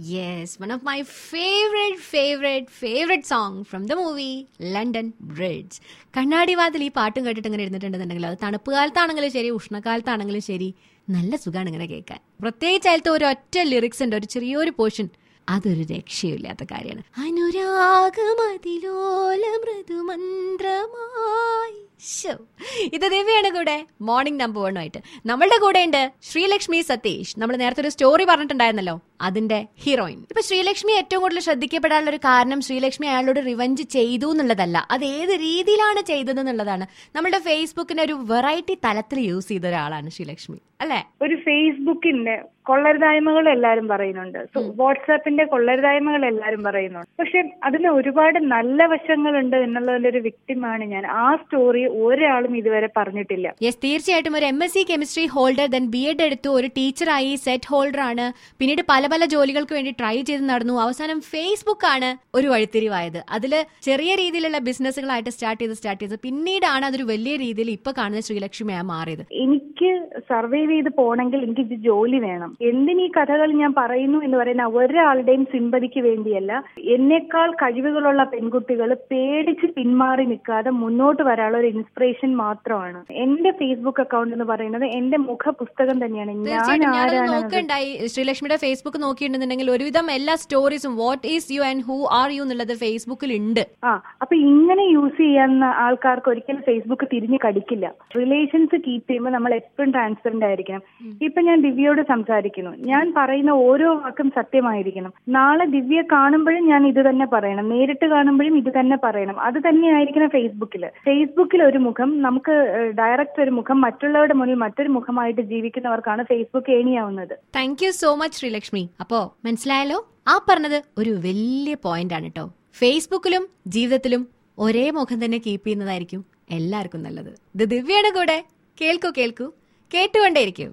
Yes, one of my favorite, favorite, favorite song from the movie London bridge കണ്ണാടി വാതിൽ ഈ പാട്ടും കേട്ടിട്ട് ഇങ്ങനെ ഇരുന്നിട്ടുണ്ടെന്നുണ്ടെങ്കിൽ അത് തണുപ്പ് കാലത്താണെങ്കിലും ശരി ഉഷ്ണകാലത്താണെങ്കിലും ശരി നല്ല സുഖമാണ് ഇങ്ങനെ കേൾക്കാൻ പ്രത്യേകിച്ച് അതിലത്തെ ഒരു ഒറ്റ ലിറിക്സ് ഉണ്ട് ഒരു ചെറിയൊരു പോർഷൻ അതൊരു രക്ഷയില്ലാത്ത കാര്യമാണ് അനുരാഗമതിലോല മൃദുമന്ത്രമായി ശോ. ഇത് ദിവ്യാണ് കൂടെ മോർണിംഗ് നമ്പർ വണ്ണുമായിട്ട് നമ്മളുടെ കൂടെ ഉണ്ട് ശ്രീലക്ഷ്മി സതീഷ് നമ്മൾ നേരത്തെ ഒരു സ്റ്റോറി പറഞ്ഞിട്ടുണ്ടായിരുന്നല്ലോ അതിന്റെ ഹീറോയിൻ ഇപ്പൊ ശ്രീലക്ഷ്മി ഏറ്റവും കൂടുതൽ ശ്രദ്ധിക്കപ്പെടാനുള്ള ഒരു കാരണം ശ്രീലക്ഷ്മി അയാളോട് റിവഞ്ച് ചെയ്തു എന്നുള്ളതല്ല അത് ഏത് രീതിയിലാണ് ചെയ്തത് എന്നുള്ളതാണ് നമ്മുടെ ഫേസ്ബുക്കിനെ ഒരു വെറൈറ്റി തലത്തിൽ യൂസ് ചെയ്ത ഒരാളാണ് ശ്രീലക്ഷ്മി അല്ലേ ഒരു ഫേസ്ബുക്കിന്റെ കൊള്ളരുതായ്മകൾ എല്ലാരും പറയുന്നുണ്ട് സോ വാട്സാപ്പിന്റെ കൊള്ളരുതായ്മകൾ എല്ലാരും പറയുന്നുണ്ട് പക്ഷെ അതിന് ഒരുപാട് നല്ല വശങ്ങളുണ്ട് എന്നുള്ളതിന്റെ ഒരു വ്യക്തിമാണ് ഞാൻ ആ സ്റ്റോറി ഒരാളും ഇതുവരെ പറഞ്ഞിട്ടില്ല യെസ് തീർച്ചയായിട്ടും ഒരു M S C chemistry holder then B Ed എടുത്തു ഒരു ടീച്ചറായി സെറ്റ് ഹോൾഡർ ആണ് പിന്നീട് പല പല ജോലികൾക്ക് വേണ്ടി ട്രൈ ചെയ്ത് നടന്നു അവസാനം ഫേസ്ബുക്ക് ആണ് ഒരു വഴിത്തിരിവായത് അതിൽ ചെറിയ രീതിയിലുള്ള ബിസിനസ്സുകളായിട്ട് സ്റ്റാർട്ട് ചെയ്ത് സ്റ്റാർട്ട് ചെയ്ത് പിന്നീടാണ് അതൊരു വലിയ രീതിയിൽ ഇപ്പൊ കാണുന്ന ശ്രീലക്ഷ്മിയായി മാറിയത് എനിക്ക് സർവൈവ് ചെയ്ത് പോണെങ്കിൽ എനിക്ക് ഇത് ജോലി വേണം എന്തിനീ കഥകൾ ഞാൻ പറയുന്നു എന്ന് പറയുന്ന ഒരാളുടെയും സിമ്പതിക്ക് വേണ്ടിയല്ല എന്നേക്കാൾ കഴിവുകളുള്ള പെൺകുട്ടികൾ പേടിച്ച് പിന്മാറി നിൽക്കാതെ മുന്നോട്ട് വരാനുള്ള ഒരു ഇൻസ്പിറേഷൻ മാത്രമാണ് എന്റെ ഫേസ്ബുക്ക് അക്കൗണ്ട് എന്ന് പറയുന്നത് എന്റെ മുഖ പുസ്തകം തന്നെയാണ് ഞാൻ തീർച്ചയായിട്ടും ഞാനത് ആരാണ് നോക്കണ്ടായി ശ്രീലക്ഷ്മിയുടെ ഫേസ്ബുക്ക് നോക്കിയിട്ടുണ്ടെങ്കിൽ ഒരുവിധം എല്ലാ സ്റ്റോറീസും what is you and who are you എന്നുള്ളത് ഫേസ്ബുക്കിൽ ഉണ്ട് ആ അപ്പൊ ഇങ്ങനെ യൂസ് ചെയ്യുന്ന ആൾക്കാർക്ക് ഒരിക്കലും ഫേസ്ബുക്ക് തിരിഞ്ഞു കടിക്കില്ല റിലേഷൻസ് കീപ്പ് ചെയ്യുമ്പോൾ നമ്മൾ എപ്പോഴും ട്രാൻസ്പെറന്റ് ആയിരിക്കണം ഇപ്പൊ ഞാൻ ദിവ്യയോട് സംസാരിക്കുന്നു ഞാൻ പറയുന്ന ഓരോ വാക്കും സത്യമായിരിക്കണം നാളെ ദിവ്യ കാണുമ്പോഴും ഞാൻ ഇത് തന്നെ പറയണം നേരിട്ട് കാണുമ്പോഴും ഇത് തന്നെ പറയണം അത് തന്നെയായിരിക്കണം ഫേസ്ബുക്കിൽ ഫേസ്ബുക്കിൽ ഒരു മുഖം നമുക്ക് ഡയറക്റ്റ് ഒരു മുഖം മറ്റുള്ളവരുടെ മുന്നിൽ മറ്റൊരു മുഖമായിട്ട് ജീവിക്കുന്നവർക്കാണ് ഫേസ്ബുക്ക് ഏണിയാവുന്നത് thank you so much Sreelakshmi അപ്പോ മനസ്സിലായല്ലോ ആ പറഞ്ഞത് ഒരു വലിയ പോയിന്റ് ആണ് കേട്ടോ ഫേസ്ബുക്കിലും ജീവിതത്തിലും ഒരേ മുഖം തന്നെ കീപ്പ് ചെയ്യുന്നതായിരിക്കും എല്ലാവർക്കും നല്ലത് ഇത് ദിവ്യയുടെ കൂടെ കേൾക്കൂ കേൾക്കൂ കേട്ടുകൊണ്ടേയിരിക്കൂ